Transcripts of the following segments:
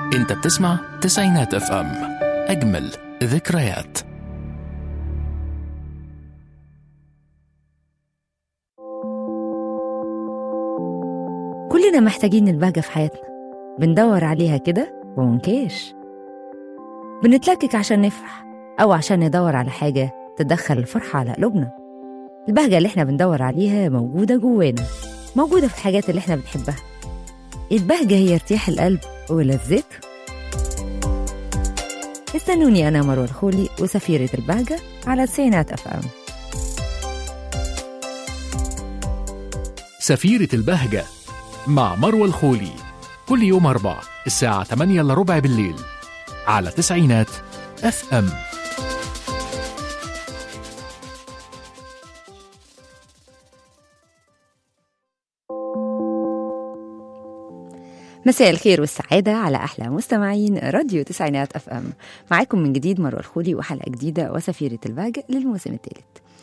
انت بتسمع تسعينات اف ام اجمل ذكريات كلنا محتاجين البهجة في حياتنا بندور عليها كده ومنكاش بنتلكك عشان نفرح أو عشان ندور على حاجة تدخل الفرحة على قلوبنا البهجة اللي احنا بندور عليها موجودة جوانا موجودة في الحاجات اللي احنا بنحبها البهجة هي ارتياح القلب ولذته استنوني أنا مروة الخولي وسفيرة البهجة على تسعينات أف أم سفيرة البهجة مع مروة الخولي كل يوم أربع الساعة 8 إلا ربع بالليل على تسعينات اف ام مساء الخير والسعادة على أحلى مستمعين راديو تسعينات أف أم معاكم من جديد مروة الخولي وحلقة جديدة وسفيرة البهجة للموسم الثالث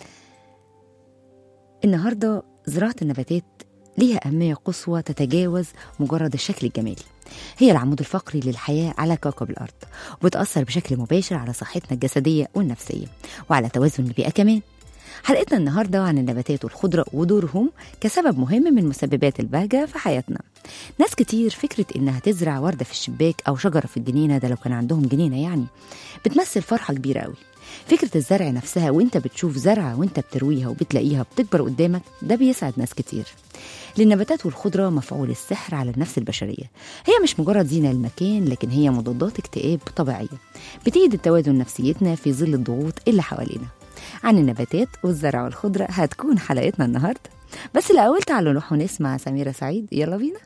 النهاردة زراعة النباتات ليها أهمية قصوى تتجاوز مجرد الشكل الجمالي هي العمود الفقري للحياة على كوكب الأرض وبتأثر بشكل مباشر على صحتنا الجسدية والنفسية وعلى توازن البيئة كمان حلقتنا النهاردة عن النباتات والخضرة ودورهم كسبب مهم من مسببات البهجة في حياتنا ناس كتير فكرة إنها تزرع وردة في الشباك أو شجرة في الجنينة ده لو كان عندهم جنينة يعني بتمثل فرحة كبيرة قوي فكرة الزرع نفسها وانت بتشوف زرعة وانت بترويها وبتلاقيها بتكبر قدامك ده بيسعد ناس كتير للنباتات والخضرة مفعول السحر على النفس البشرية هي مش مجرد زينة للمكان لكن هي مضادات اكتئاب طبيعية بتيجي التوازن نفسيتنا في ظل الضغوط اللي حوالينا عن النباتات والزرع والخضرة هتكون حلقتنا النهاردة بس الأول تعالوا نروح ونسمع سميرة سعيد يلا بينا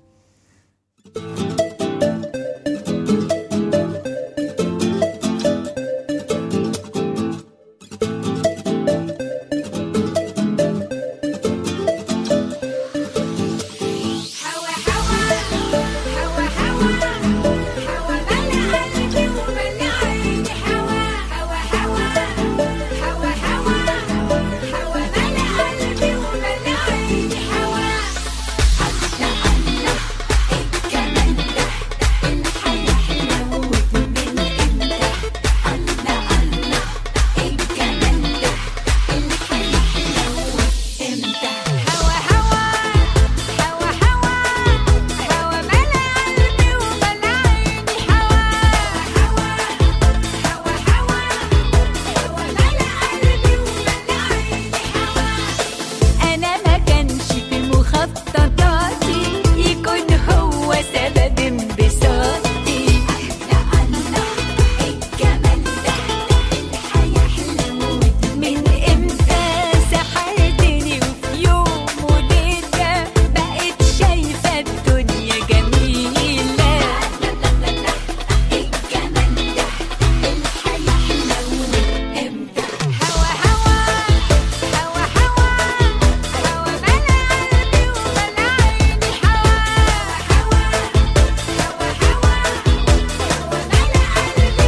حوا حوا حوا حوا حوا ملا قلبي وملا عيني حوا حوا حوا حوا حوا حوا ملا قلبي وملا عيني حوا الله الله الجمال ده الحياة حلوة من امتى الله الله الجمال ده الحياة حلوة امتى حوا حوا حوا حوا حوا ملا قلبي وملا عيني حوا حوا حوا حوا حوا ملا قلبي وملا عيني حوا أنا ما كانش في مخططاتي يكون هو سبب انبساطي الله الله الجمال ده الحياة حلوة من امتى سحرتني وفي يوم وليلة بقيت شايفة الدنيا جميلة الله الله الجمال ده الحياة حلوة امتى هوا هوا هوا هوا هوا ملا قلبي وملا عيني هوا هوا هوا هوا هوا ملا قلبي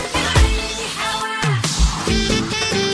وملا عيني هوا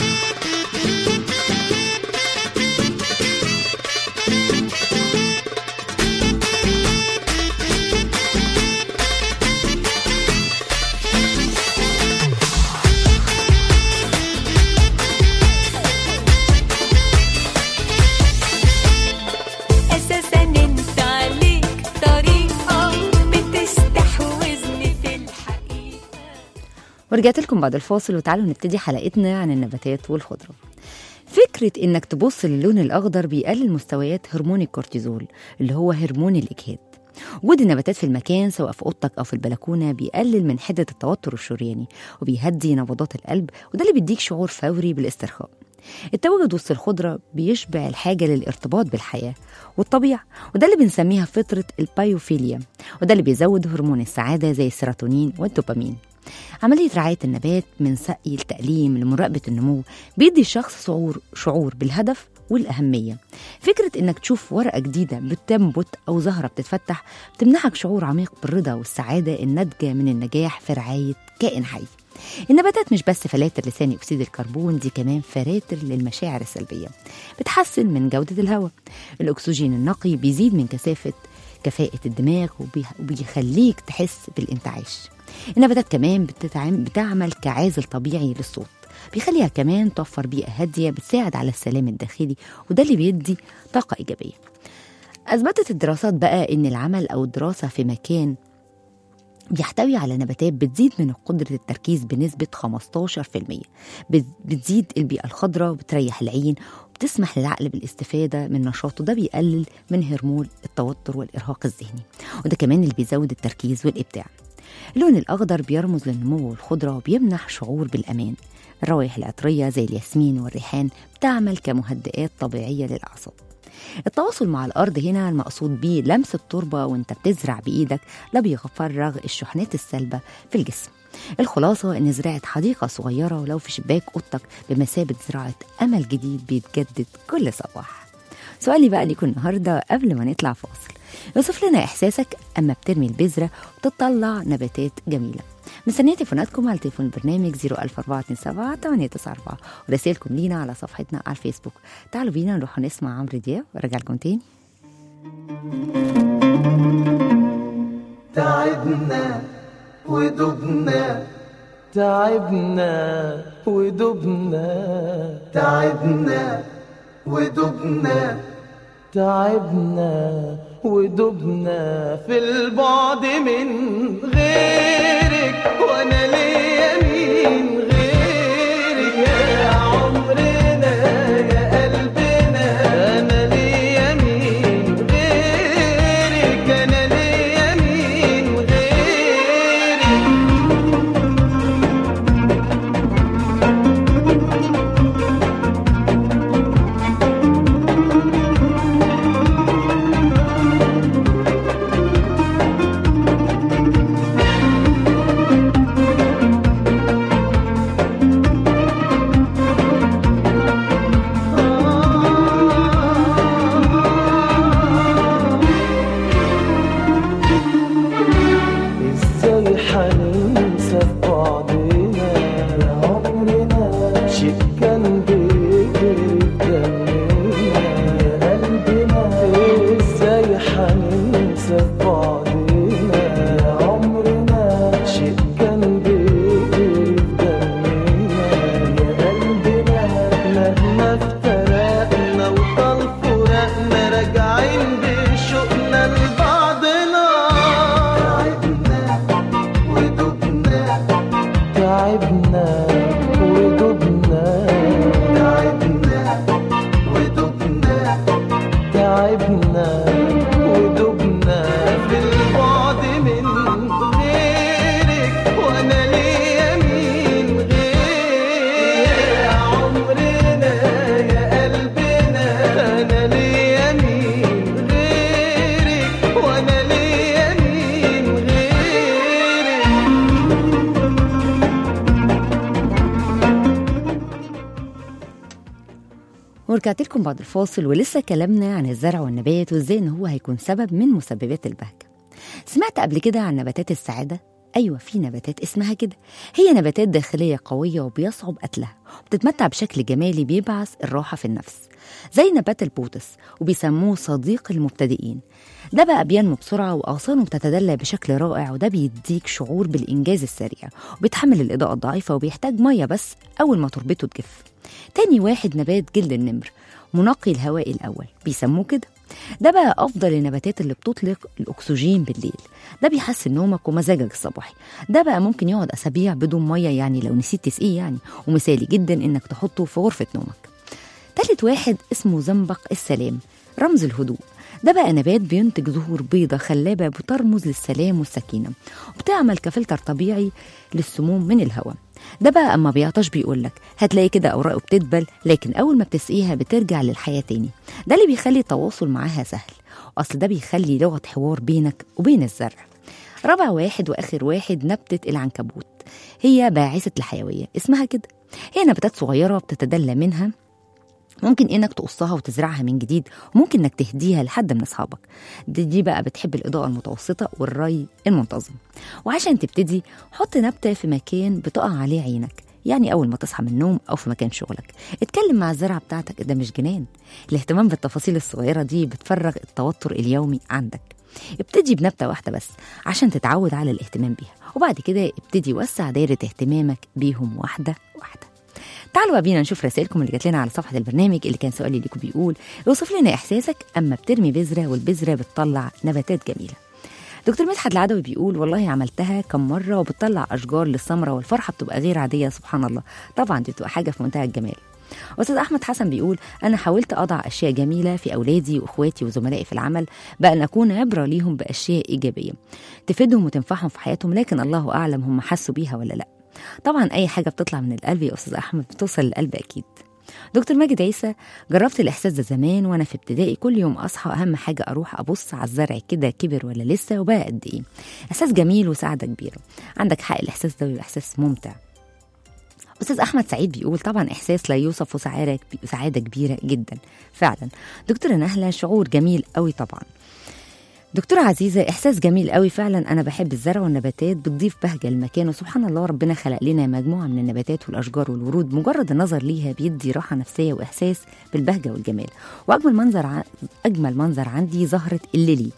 اساسا انت عليك طريقه بتستحوذني في الحقيقه ورجعت لكم بعد الفاصل وتعالوا نبتدي حلقتنا عن النباتات والخضرة فكرة إنك تبص للون الأخضر بيقلل مستويات هرمون الكورتيزول اللي هو هرمون الإجهاد وجود النباتات في المكان سواء في اوضتك او في البلكونه بيقلل من حده التوتر الشرياني وبيهدي نبضات القلب وده اللي بيديك شعور فوري بالاسترخاء التواجد وسط الخضره بيشبع الحاجه للارتباط بالحياه والطبيعه وده اللي بنسميها فطره البايوفيليا وده اللي بيزود هرمون السعاده زي السيروتونين والدوبامين عملية رعاية النبات من سقي التأليم لمراقبة النمو بيدي الشخص شعور شعور بالهدف والأهمية فكرة إنك تشوف ورقة جديدة بتنبت أو زهرة بتتفتح بتمنحك شعور عميق بالرضا والسعادة الناتجة من النجاح في رعاية كائن حي النباتات مش بس فلاتر لثاني أكسيد الكربون دي كمان فراتر للمشاعر السلبية بتحسن من جودة الهواء الأكسجين النقي بيزيد من كثافة كفاءة الدماغ وبي- وبيخليك تحس بالانتعاش النباتات كمان بتتعم- بتعمل كعازل طبيعي للصوت بيخليها كمان توفر بيئة هادية بتساعد على السلام الداخلي وده اللي بيدي طاقة إيجابية أثبتت الدراسات بقى إن العمل أو الدراسة في مكان بيحتوي على نباتات بتزيد من قدرة التركيز بنسبة 15% بت- بتزيد البيئة الخضراء وبتريح العين وبتسمح للعقل بالاستفادة من نشاطه ده بيقلل من هرمون التوتر والإرهاق الذهني وده كمان اللي بيزود التركيز والإبداع اللون الأخضر بيرمز للنمو والخضرة وبيمنح شعور بالأمان الروائح العطرية زي الياسمين والريحان بتعمل كمهدئات طبيعية للأعصاب التواصل مع الأرض هنا المقصود بيه لمس التربة وانت بتزرع بإيدك ده بيفرغ الشحنات السلبة في الجسم الخلاصة إن زراعة حديقة صغيرة ولو في شباك أوضتك بمثابة زراعة أمل جديد بيتجدد كل صباح سؤالي بقى ليكم النهاردة قبل ما نطلع فاصل يوصف لنا إحساسك أما بترمي البذرة وتطلع نباتات جميلة مستنية تليفوناتكم على تليفون البرنامج 00427 894 ورسائلكم لينا على صفحتنا على الفيسبوك تعالوا بينا نروح نسمع عمرو دياب وارجع لكم تاني تعبنا ودبنا تعبنا ودبنا تعبنا ودبنا تعبنا ودبنا في البعد من غيرك وانا ليا مين غيرك يا عمرنا يا قلبنا انا ليا مين غيرك انا ليا مين غيرك ازاي حننسى في بعضنا يا عمرنا شيء كان بيجري في دمنا يا قلبنا ازاي حننسى في بعضنا يا عمرنا شيء كان بيجري في دمنا يا قلبنا مهما افترقنا وطال فراقنا راجعين بشوقنا لبعضنا تعبنا ودبنا تعبنا ودبنا تعبنا ودبنا تعبنا ودبنا في البعد من غيرك وانا ليا مين غيرك يا عمرنا يا قلبنا انا ليا مين غيرك وانا ليا مين غيرك ورجعت لكم بعد الفاصل ولسه كلامنا عن الزرع والنبات وازاي ان هو هيكون سبب من مسببات البهجه سمعت قبل كده عن نباتات السعاده ايوه في نباتات اسمها كده هي نباتات داخليه قويه وبيصعب قتلها وبتتمتع بشكل جمالي بيبعث الراحه في النفس زي نبات البوتس وبيسموه صديق المبتدئين ده بقى بينمو بسرعة وأغصانه بتتدلى بشكل رائع وده بيديك شعور بالإنجاز السريع وبيتحمل الإضاءة الضعيفة وبيحتاج مية بس أول ما تربته تجف تاني واحد نبات جلد النمر منقي الهواء الأول بيسموه كده ده بقى أفضل النباتات اللي بتطلق الأكسجين بالليل ده بيحسن نومك ومزاجك الصباحي ده بقى ممكن يقعد أسابيع بدون مية يعني لو نسيت تسقيه يعني ومثالي جدا إنك تحطه في غرفة نومك تالت واحد اسمه زنبق السلام رمز الهدوء ده بقى نبات بينتج زهور بيضة خلابة بترمز للسلام والسكينة وبتعمل كفلتر طبيعي للسموم من الهواء ده بقى اما بيعطش بيقولك هتلاقي كده اوراقه بتدبل لكن اول ما بتسقيها بترجع للحياه تاني ده اللي بيخلي التواصل معاها سهل اصل ده بيخلي لغه حوار بينك وبين الزرع رابع واحد واخر واحد نبته العنكبوت هي باعثه الحيويه اسمها كده هي نباتات صغيره بتتدلى منها ممكن انك تقصها وتزرعها من جديد وممكن انك تهديها لحد من اصحابك دي, دي بقى بتحب الاضاءه المتوسطه والري المنتظم وعشان تبتدي حط نبته في مكان بتقع عليه عينك يعني اول ما تصحى من النوم او في مكان شغلك اتكلم مع الزرعه بتاعتك ده مش جنان الاهتمام بالتفاصيل الصغيره دي بتفرغ التوتر اليومي عندك ابتدي بنبتة واحدة بس عشان تتعود على الاهتمام بيها وبعد كده ابتدي وسع دايرة اهتمامك بيهم واحدة واحدة تعالوا بقى بينا نشوف رسائلكم اللي جات لنا على صفحة البرنامج اللي كان سؤالي ليكم بيقول اوصف لنا إحساسك أما بترمي بذرة والبذرة بتطلع نباتات جميلة دكتور مدحت العدوي بيقول والله عملتها كم مرة وبتطلع أشجار للثمرة والفرحة بتبقى غير عادية سبحان الله طبعا دي بتبقى حاجة في منتهى الجمال أستاذ أحمد حسن بيقول أنا حاولت أضع أشياء جميلة في أولادي وإخواتي وزملائي في العمل بأن أكون عبرة ليهم بأشياء إيجابية تفيدهم وتنفعهم في حياتهم لكن الله أعلم هم حسوا بيها ولا لأ طبعا أي حاجة بتطلع من القلب يا أستاذ أحمد بتوصل للقلب أكيد دكتور ماجد عيسى جربت الإحساس ده زمان وأنا في ابتدائي كل يوم أصحى أهم حاجة أروح أبص على الزرع كده كبر ولا لسه وبقى قد إيه إحساس جميل وسعادة كبيرة عندك حق الإحساس ده بيبقى إحساس ممتع أستاذ أحمد سعيد بيقول طبعا إحساس لا يوصف وسعادة سعادة كبيرة جدا فعلا دكتورة نهلة شعور جميل قوي طبعا دكتورة عزيزة إحساس جميل قوي فعلا أنا بحب الزرع والنباتات بتضيف بهجة للمكان وسبحان الله ربنا خلق لنا مجموعة من النباتات والأشجار والورود مجرد النظر ليها بيدي راحة نفسية وإحساس بالبهجة والجمال وأجمل منظر ع... أجمل منظر عندي زهرة الليلي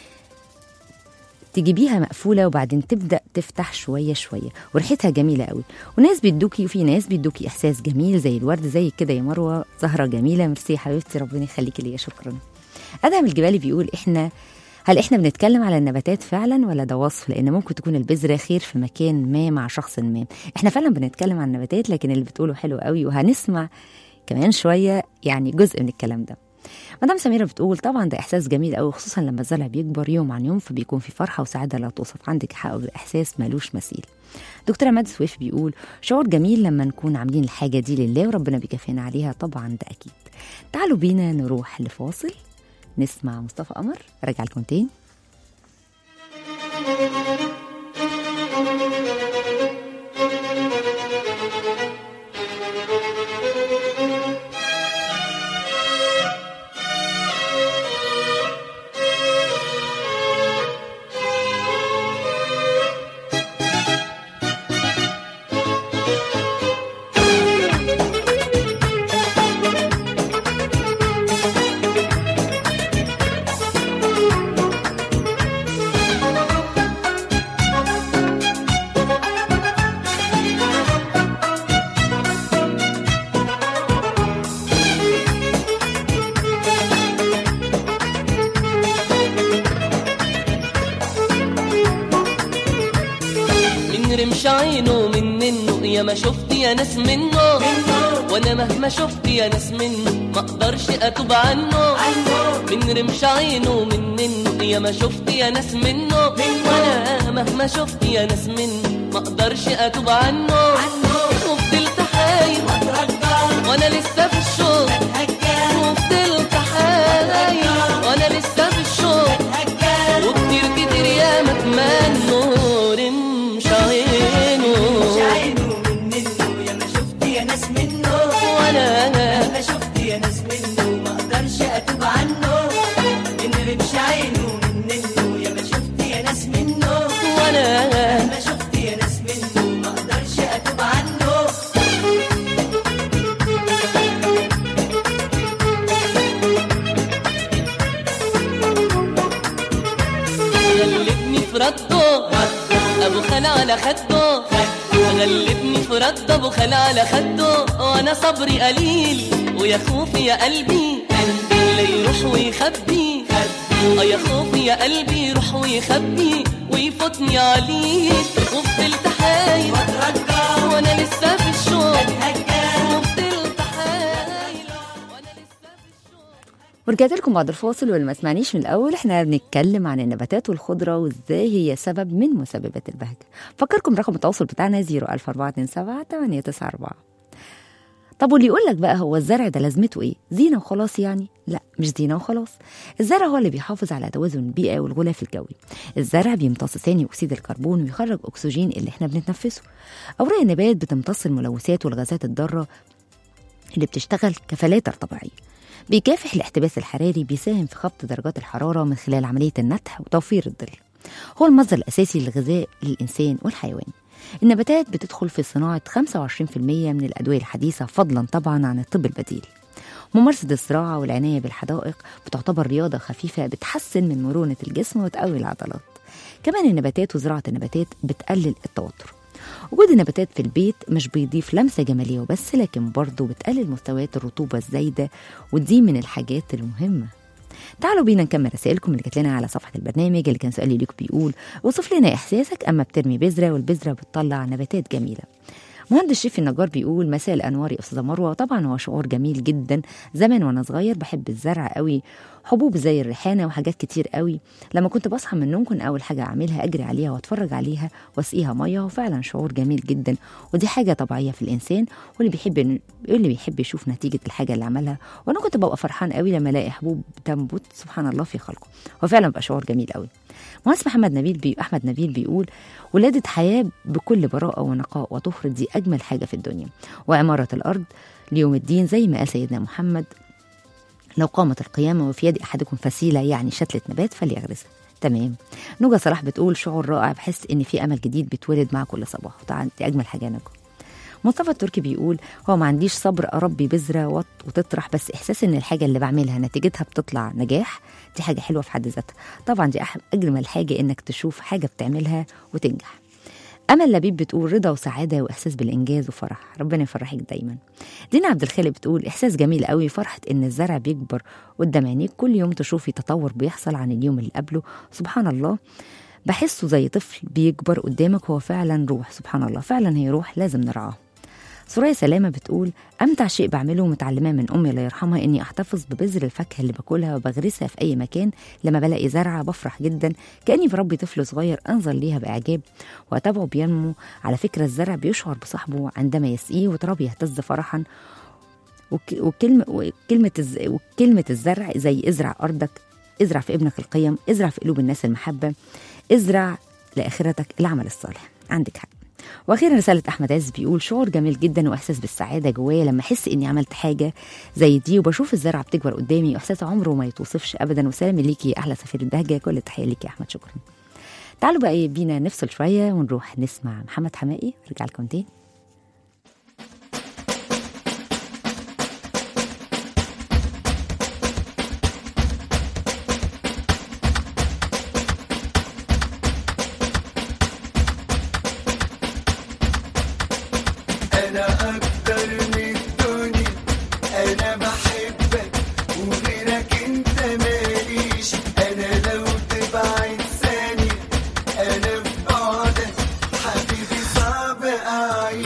تجيبيها مقفولة وبعدين تبدأ تفتح شوية شوية وريحتها جميلة قوي وناس بيدوكي وفي ناس بيدوكي إحساس جميل زي الورد زي كده يا مروة زهرة جميلة ميرسي يا حبيبتي ربنا يخليكي ليا شكرا أدهم الجبالي بيقول إحنا هل احنا بنتكلم على النباتات فعلا ولا ده وصف لان ممكن تكون البذره خير في مكان ما مع شخص ما احنا فعلا بنتكلم عن النباتات لكن اللي بتقوله حلو قوي وهنسمع كمان شويه يعني جزء من الكلام ده مدام سميرة بتقول طبعا ده إحساس جميل قوي خصوصا لما الزرع بيكبر يوم عن يوم فبيكون في فرحة وسعادة لا توصف عندك حق إحساس ملوش مثيل دكتورة ماد سويف بيقول شعور جميل لما نكون عاملين الحاجة دي لله وربنا بيكافئنا عليها طبعا ده أكيد تعالوا بينا نروح لفاصل نسمع مصطفى قمر راجع لكم تاني من رمش عينه من منه يا ما شفت يا ناس منه وانا مهما شفت يا ناس منه ما اقدرش اتوب عنه من رمش عينه من منه يا ما شفت يا ناس منه وانا مهما شفت يا ناس منه ما اقدرش اتوب عنه وفضلت حايل وانا لسه في الشوق وفضلت حايل وانا لسه في الشوق وكتير كتير يا متمنوا رمش عينه عينه من منه يا ما شفت يا ناس منه وانا ما شفت يا ناس منه ما اقدرش اتوب عنه ان رمش عينه من منه يا ما شفت يا ناس منه وانا ما شفت يا ناس منه ما اقدرش اتوب عنه غلبني في رده ابو خال على خده غلبني في رده ابو خال على خده وانا صبري قليل ويا خوفي يا قلبي قلبي لا يروح ويخبي اه يا خوفي يا قلبي يروح ويخبي ويفوتني عليك وفضلت حايل وانا لسه في الشوق وفضلت حايل وانا لسه في الشوق ورجعت لكم بعد الفاصل واللي ما سمعنيش من الاول احنا بنتكلم عن النباتات والخضره وازاي هي سبب من مسببات البهجه فكركم رقم التواصل بتاعنا 00427 894 طب واللي يقول لك بقى هو الزرع ده لازمته ايه زينه وخلاص يعني لا مش زينه وخلاص الزرع هو اللي بيحافظ على توازن البيئه والغلاف الجوي الزرع بيمتص ثاني اكسيد الكربون ويخرج اكسجين اللي احنا بنتنفسه اوراق النبات بتمتص الملوثات والغازات الضاره اللي بتشتغل كفلاتر طبيعيه بيكافح الاحتباس الحراري بيساهم في خفض درجات الحرارة من خلال عملية النتح وتوفير الظل هو المصدر الأساسي للغذاء للإنسان والحيوان النباتات بتدخل في صناعة 25% من الأدوية الحديثة فضلا طبعا عن الطب البديل ممارسة الزراعة والعناية بالحدائق بتعتبر رياضة خفيفة بتحسن من مرونة الجسم وتقوي العضلات كمان النباتات وزراعة النباتات بتقلل التوتر وجود النباتات في البيت مش بيضيف لمسة جمالية وبس لكن برضه بتقلل مستويات الرطوبة الزايدة ودي من الحاجات المهمة تعالوا بينا نكمل رسائلكم اللي جات لنا على صفحة البرنامج اللي كان سؤالي ليكم بيقول وصف لنا إحساسك أما بترمي بذرة والبذرة بتطلع نباتات جميلة مهندس شريف النجار بيقول مساء الانوار يا استاذه مروه طبعا هو شعور جميل جدا زمان وانا صغير بحب الزرع قوي حبوب زي الريحانه وحاجات كتير قوي لما كنت بصحى من النوم كنت اول حاجه اعملها اجري عليها واتفرج عليها واسقيها ميه وفعلا شعور جميل جدا ودي حاجه طبيعيه في الانسان واللي بيحب اللي بيحب يشوف نتيجه الحاجه اللي عملها وانا كنت ببقى فرحان قوي لما الاقي حبوب تنبت سبحان الله في خلقه هو فعلا بقى شعور جميل قوي مهندس محمد نبيل بي... احمد نبيل بيقول ولاده حياه بكل براءه ونقاء وطهر دي اجمل حاجه في الدنيا وعماره الارض ليوم الدين زي ما قال سيدنا محمد لو قامت القيامة وفي يد أحدكم فسيلة يعني شتلة نبات فليغرسها تمام نوجا صلاح بتقول شعور رائع بحس إن في أمل جديد بيتولد مع كل صباح طبعا دي أجمل حاجة يا نجوى مصطفى التركي بيقول هو ما عنديش صبر اربي بذره وط- وتطرح بس احساس ان الحاجه اللي بعملها نتيجتها بتطلع نجاح دي حاجه حلوه في حد ذاتها طبعا دي أح- اجمل حاجه انك تشوف حاجه بتعملها وتنجح امل لبيب بتقول رضا وسعاده واحساس بالانجاز وفرح ربنا يفرحك دايما دينا عبد الخالق بتقول احساس جميل قوي فرحه ان الزرع بيكبر قدام عينيك كل يوم تشوفي تطور بيحصل عن اليوم اللي قبله سبحان الله بحسه زي طفل بيكبر قدامك هو فعلا روح سبحان الله فعلا هي روح لازم نرعاه سوريا سلامة بتقول أمتع شيء بعمله ومتعلماه من أمي الله يرحمها إني أحتفظ ببذر الفاكهة اللي باكلها وبغرسها في أي مكان لما بلاقي زرعة بفرح جدا كأني بربي طفل صغير أنظر ليها بإعجاب وأتابعه بينمو على فكرة الزرع بيشعر بصاحبه عندما يسقيه وتراب يهتز فرحا وك- وكلمة وكلمة الز... وكلمة الزرع زي ازرع أرضك ازرع في ابنك القيم ازرع في قلوب الناس المحبة ازرع لآخرتك العمل الصالح عندك حق واخيرا رساله احمد عز بيقول شعور جميل جدا واحساس بالسعاده جوايا لما احس اني عملت حاجه زي دي وبشوف الزرعه بتكبر قدامي واحساس عمره ما يتوصفش ابدا وسلامي ليكي يا احلى سفير البهجه كل التحيه ليكي يا احمد شكرا تعالوا بقى بينا نفصل شويه ونروح نسمع محمد حمائي ارجع لكم تاني انا اكتر من الدنيا انا بحبك وغيرك انت ماليش انا لو تبعد ثانية انا في بعدك حبيبي صعب اعيش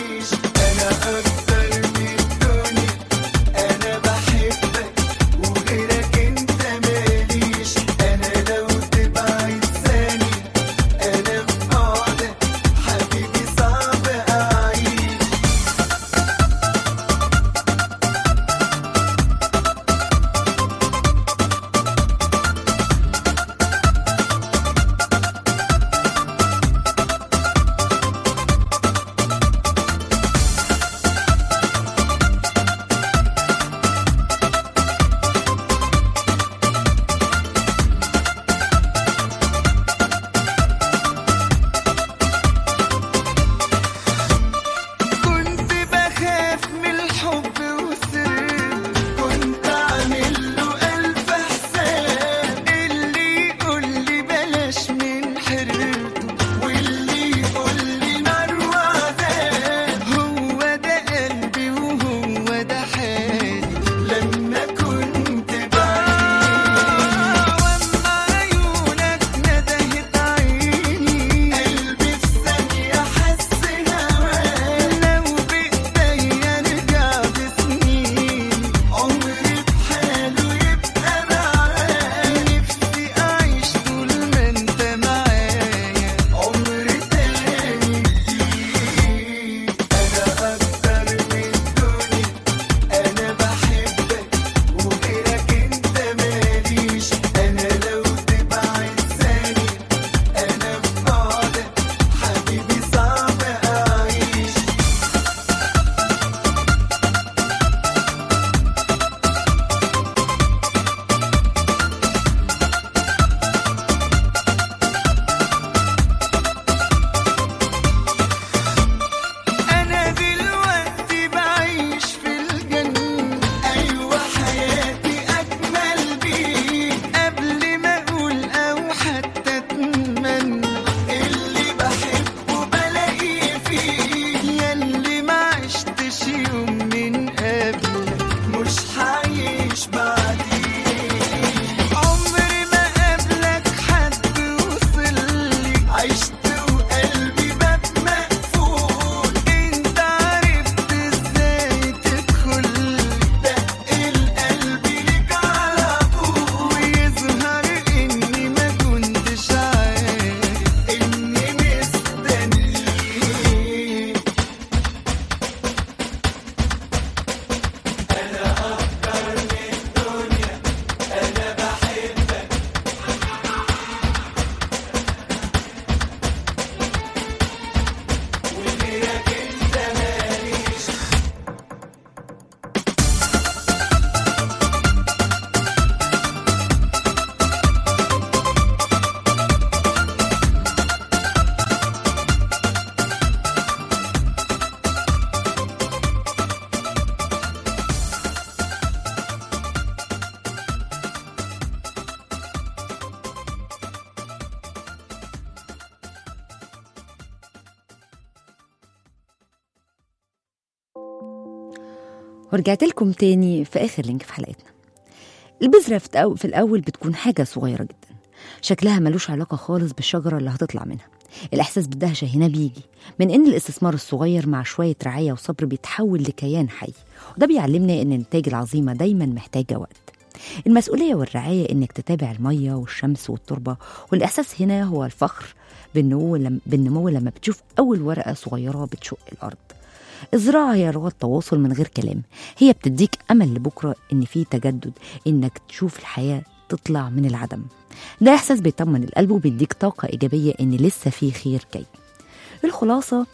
ورجعت لكم تاني في آخر لينك في حلقتنا البذرة في الأو- في الأول بتكون حاجة صغيرة جدا شكلها ملوش علاقة خالص بالشجرة اللي هتطلع منها الإحساس بالدهشة هنا بيجي من إن الاستثمار الصغير مع شوية رعاية وصبر بيتحول لكيان حي وده بيعلمنا إن النتائج العظيمة دايما محتاجة وقت المسؤولية والرعاية إنك تتابع المية والشمس والتربة والإحساس هنا هو الفخر بالنمو لما, بالنمو لما بتشوف أول ورقة صغيرة بتشق الأرض الزراعة هي لغة تواصل من غير كلام هي بتديك أمل لبكرة إن في تجدد إنك تشوف الحياة تطلع من العدم ده إحساس بيطمن القلب وبيديك طاقة إيجابية إن لسه في خير جاي الخلاصة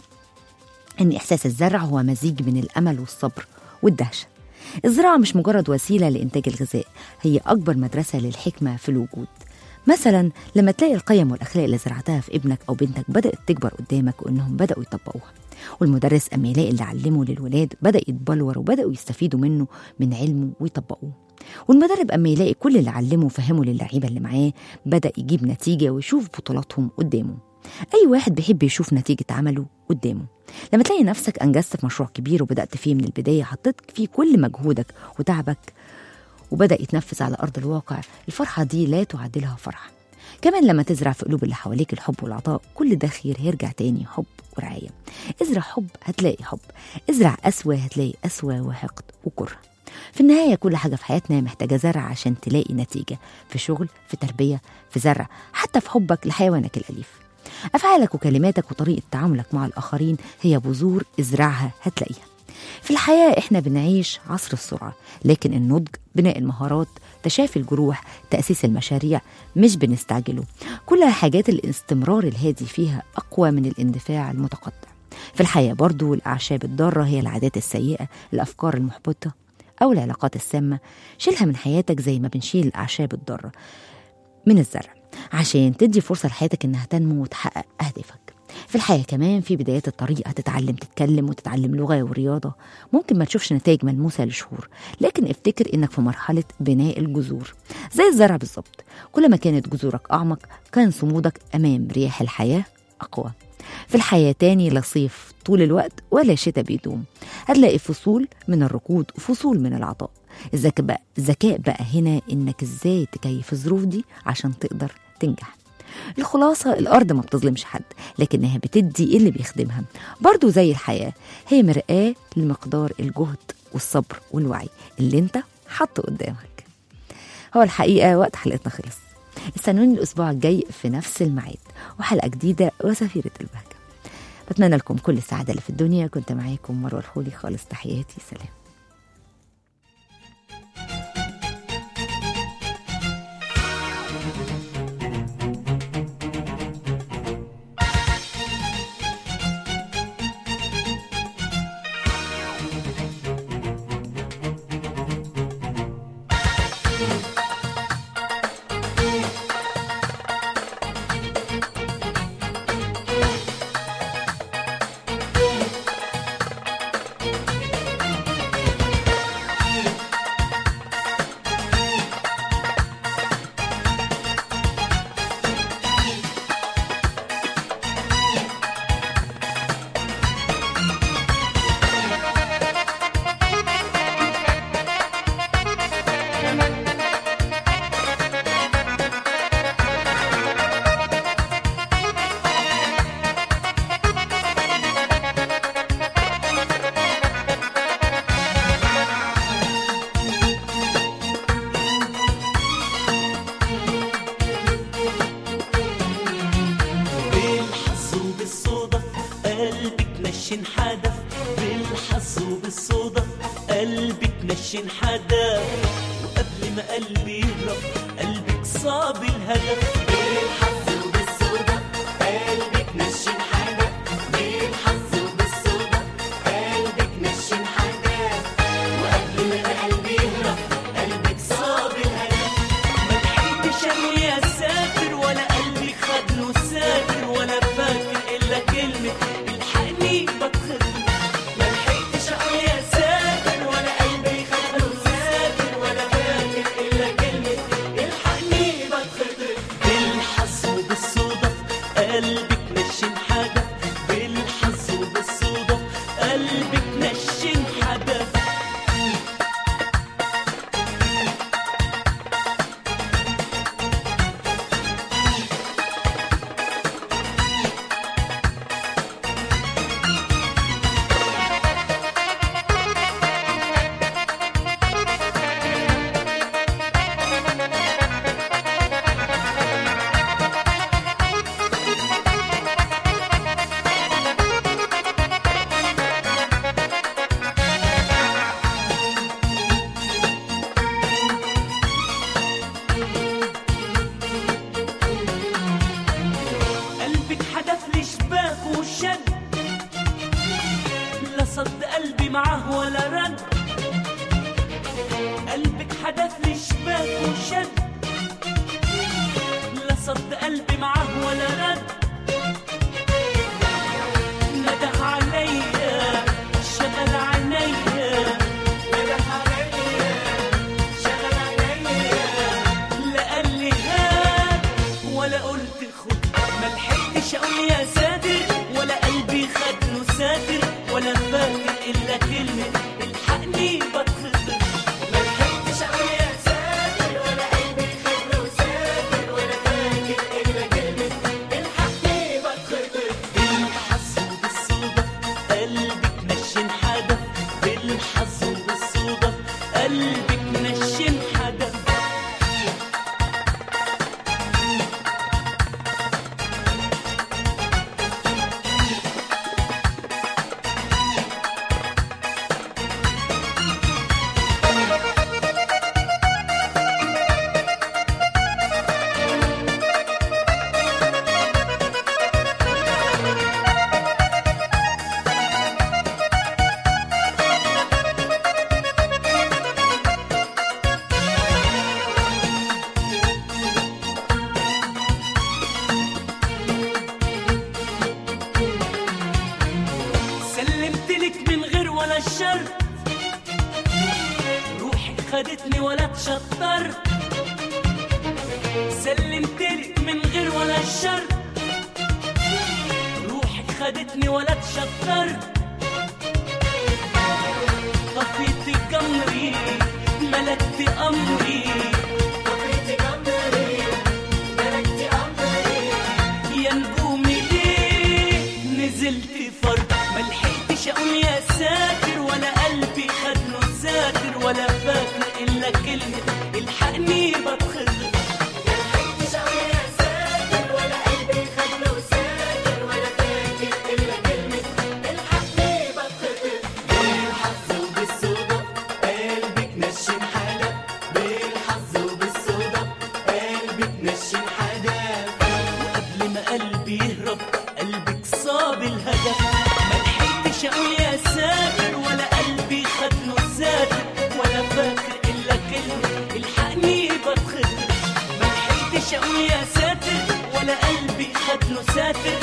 إن إحساس الزرع هو مزيج من الأمل والصبر والدهشة الزراعة مش مجرد وسيلة لإنتاج الغذاء هي أكبر مدرسة للحكمة في الوجود مثلا لما تلاقي القيم والأخلاق اللي زرعتها في ابنك أو بنتك بدأت تكبر قدامك وإنهم بدأوا يطبقوها والمدرس أما يلاقي اللي علمه للولاد بدأ يتبلور وبدأوا يستفيدوا منه من علمه ويطبقوه والمدرب أما يلاقي كل اللي علمه وفهمه للعيبة اللي معاه بدأ يجيب نتيجة ويشوف بطولاتهم قدامه أي واحد بيحب يشوف نتيجة عمله قدامه لما تلاقي نفسك أنجزت في مشروع كبير وبدأت فيه من البداية حطيت فيه كل مجهودك وتعبك وبدأ يتنفذ على أرض الواقع الفرحة دي لا تعادلها فرحة كمان لما تزرع في قلوب اللي حواليك الحب والعطاء كل ده خير هيرجع تاني حب ورعاية ازرع حب هتلاقي حب ازرع قسوة هتلاقي قسوة وحقد وكره في النهاية كل حاجة في حياتنا محتاجة زرع عشان تلاقي نتيجة في شغل في تربية في زرع حتى في حبك لحيوانك الأليف أفعالك وكلماتك وطريقة تعاملك مع الآخرين هي بذور ازرعها هتلاقيها في الحياة إحنا بنعيش عصر السرعة لكن النضج بناء المهارات تشافي الجروح تأسيس المشاريع مش بنستعجله كلها حاجات الاستمرار الهادي فيها أقوى من الاندفاع المتقطع في الحياة برضو الأعشاب الضارة هي العادات السيئة الأفكار المحبطة أو العلاقات السامة شيلها من حياتك زي ما بنشيل الأعشاب الضارة من الزرع عشان تدي فرصة لحياتك إنها تنمو وتحقق أهدافك في الحياة كمان في بدايات الطريق هتتعلم تتكلم وتتعلم لغة ورياضة ممكن ما تشوفش نتائج ملموسة لشهور لكن افتكر إنك في مرحلة بناء الجذور زي الزرع بالظبط كل ما كانت جذورك أعمق كان صمودك أمام رياح الحياة أقوى في الحياة تاني لا صيف طول الوقت ولا شتاء بيدوم هتلاقي فصول من الركود وفصول من العطاء الذكاء بقى, الذكاء بقى هنا إنك إزاي تكيف الظروف دي عشان تقدر تنجح الخلاصة الأرض ما بتظلمش حد لكنها بتدي اللي بيخدمها برضو زي الحياة هي مرآة لمقدار الجهد والصبر والوعي اللي انت حاطه قدامك هو الحقيقة وقت حلقتنا خلص استنوني الأسبوع الجاي في نفس الميعاد وحلقة جديدة وسفيرة البهجة بتمنى لكم كل السعادة اللي في الدنيا كنت معاكم مروة الخولي خالص تحياتي سلام بالحظ وبالصدف قلبك نشن حدف بالحظ وبالصدف قلبك نشن حدف وقبل ما قلبي يهرب قلبك صاب الهدف بالحظ وبالصدف قلبك نشن حدف بالحظ وبالصدف قلبك نشن حدف وقبل ما قلبي يهرب قلبك صاب الهدف ما لحقتش انوي اسافر ولا قلبي خد له سافر ولا فاكر الا كلمه الحقني بتخطف ما لحقتش انوي اسافر ولا قلبي خد له سافر ولا فاكر الا كلمه الحقني بتخطف كسرت قلبي معاه ولا رد نده عليا شغل عينيا نده عليا شغل عينيا لا قال لي هات ولا قلت خد ما لحقتش اقول يا ساتر ولا قلبي خد له ساتر ولا فاكر الا كلمه الحقني بتخطر ما لحقتش اقول يا ساتر ولا قلبي خد له ساتر ولا فاكر الا كلمه الحقني بتخطر بالحظ وبالصدف قلبك نشن حدف بالحظ وبالصدف قلبك نشن حدف سلمت لك من غير ولا الشر روحك خدتني ولا تشطر سلمت لك من غير ولا الشر روحك خدتني ولا تشطر طفيت جمري ملكت امري طفيت جمري ملكت امري يا نجومي ليه نزلت فرد ما لحقتش اقول يا ساتر ولا قلبي خد له ساتر ولا فاكر الا كلمه الحقني بتخضر ما لحقتش اقول يا ساتر ولا قلبي خد له ساتر ولا فاكر الا كلمه الحقني بتخضر بالحظ وبالصدف قلبك نشن حدف بالحظ وبالصدف قلبك نشن حدف وقبل ما قلبي يهرب قلبك صاب الهدف ما لحقتش اقول يا ساتر ولا قلبي خد له ساتر ولا فاكر الا كلمه الحقني بتخضر ما لحقتش اقول يا ساتر ولا قلبي خد له ساتر